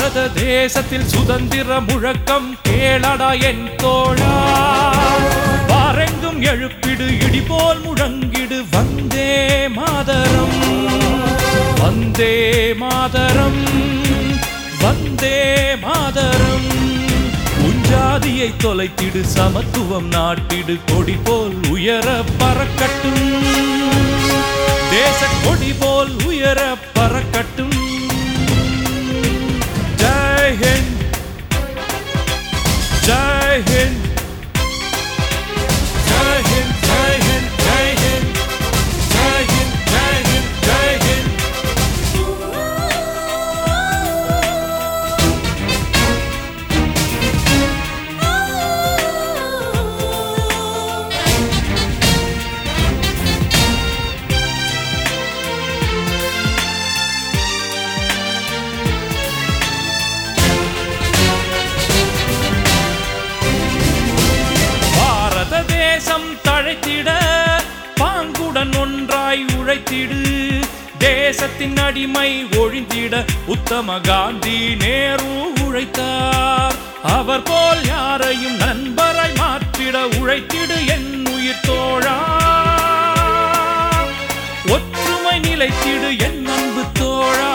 பாரத தேசத்தில் சுதந்திர முழக்கம் கேளடா என் தோழா பாரெங்கும் எழுப்பிடு இடி போல் முழங்கிடு வந்தே மாதரம் வந்தே மாதரம் வந்தே மாதரம் உஞ்சாதியை தொலைத்திடு சமத்துவம் நாட்டிடு கொடி போல் உயர பறக்கட்டும் தேச கொடி போல் உயர பறக்கட்டும் ஜெய் ஹிந்த் ஜெய் ஹிந்த் ஜெய் ஹிந்த் ஜெய் ஹிந்த் ஜெய் ஹிந்த் ஜெய் ஹிந்த் ஜெய் ஹிந்த் ஜெய் ஹிந்த் பாரத தேசம் தழைத்திட பாங்குடன் ஒன்றாய் உழைத்திடு தேசத்தின் அடிமை ஒழிந்திட உத்தம காந்தி நேரு உழைத்தார் அவர் போல் யாரையும் நண்பராய் மாற்றிட உழைத்திடு என் உயிர் தோழா ஒற்றுமை நிலைத்திடு என் அன்பு தோழா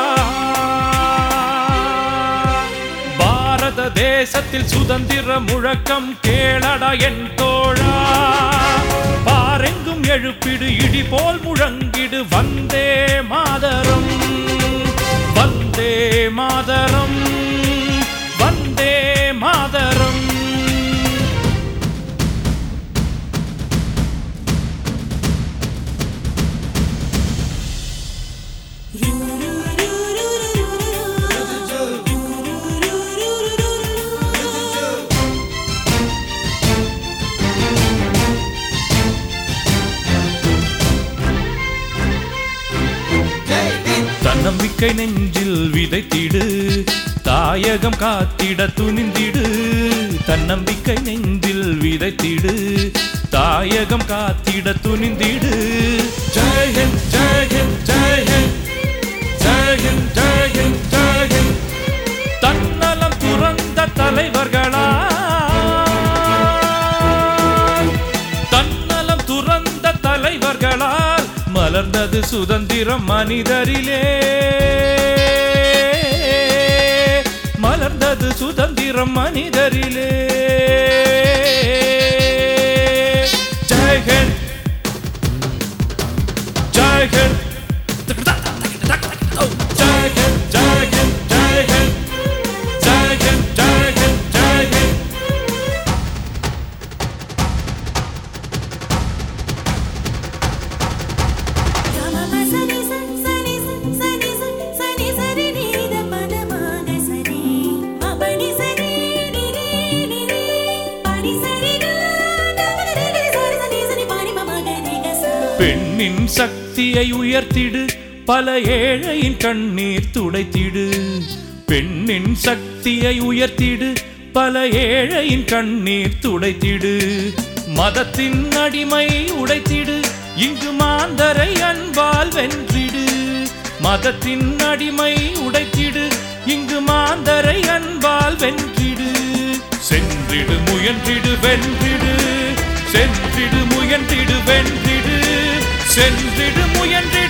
பாரத தேசத்தில் சுதந்திர முழக்கம் கேளடா என் தோழா பாரெங்கும் எழுப்பிடு இடி போல் முழங்கிடு வந்தே மாதரம் வந்தே மாதரம் வந்தே மாதரம் தன்னம்பிக்கை நெஞ்சில் விதைத்திடு தாயகம் காத்திட துணிந்திடு தன்னம்பிக்கை நெஞ்சில் விதைத்திடு தாயகம் காத்திட துணிந்திடு ஜெய் ஹிந்த் ஜெய் ஹிந்த் ஜெய் ஹிந்த் ஜெய் ஹிந்த் ஜெய் ஹிந்த் ஜெய் ஹிந்த் தன்னலம் துறந்த தலைவர்களா தன்னலம் துறந்த தலைவர்களால் மலர்ந்தது சுதந்திரம் மனிதரிலே மலர்ந்தது சுதந்திரம் மனிதரிலே ஜெயஹிந்த் ஜெயஹிந்த் ஜெயஹிந்த் ஜெயஹிந்த் ஜெயஹிந்த் ஜெயஹிந்த் ஜெயஹிந்த் ஜெயஹிந்த் பெண்ணின் சக்தியை உயர்த்திடு பல ஏழையின் கண்ணீர் துடைத்திடு பெண்ணின் சக்தியை உயர்த்திடு பல ஏழையின் கண்ணீர் துடைத்திடு மதத்தின் அடிமை உடைத்திடு இங்கு மாந்தரை அன்பால் வென்றிடு மதத்தின் அடிமை உடைத்திடு இங்கு மாந்தரை அன்பால் வென்றிடு சென்றிடு முயன்றிடு வென்றிடு சென்றிடு முயன்றிடு வென்றிடு சென்றிடு முயன்றிடு